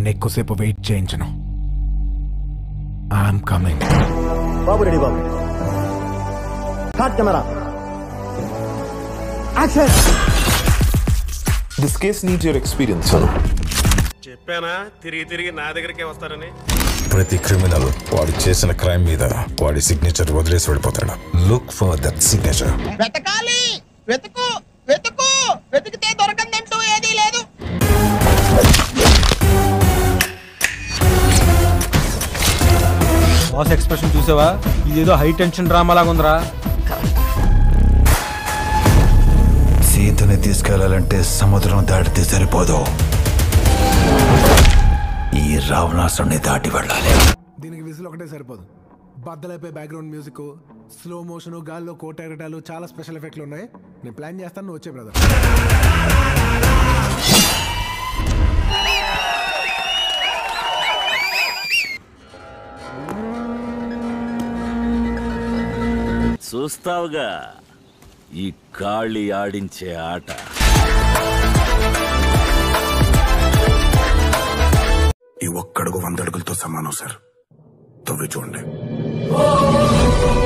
వాడిని ఎక్కువసేపు వెయిట్ చేయించను ఐఎమ్ కమింగ్ బాబు రెడీ బాబు హాట్ camera action this case needs your experience అను చెప్పానా తిరిగి తిరిగి నా దగ్గరికే వస్తారని ప్రతి క్రిమినల్ వాడు చేసిన క్రైమ్ మీద వాడి సిగ్నేచర్ వదిలేసి వెళ్ళిపోతాడు లుక్ ఫర్ దట్ సిగ్నేచర్ వెతకాలి వెతుకు వెతుకు వెతికితే దొరకందంటూ ఏదీ లేదు బాస్ ఎక్స్ప్రెషన్ చూసావా ఇదేదో హై టెన్షన్ డ్రామా లాగా ఉందిరా సీతని తీసుకెళ్లాలంటే సముద్రం దాటితే సరిపోదు ఈ రావణాసుని దాటి వెళ్ళాలి దీనికి విజిల్ ఒకటే సరిపోదు బద్దలైపోయి బ్యాక్గ్రౌండ్ మ్యూజిక్ స్లో మోషన్ గాల్లో కోట ఎగటాలు చాలా స్పెషల్ ఎఫెక్ట్లు ఉన్నాయి నేను ప్లాన్ చేస్తాను నువ్వు వచ్చే బ్రదర్ చూస్తావుగా ఈ కాళి ఆడించే ఆట ఈ ఒక్కడుగు వంద అడుగులతో సమానం సార్ తవ్వి చూడండి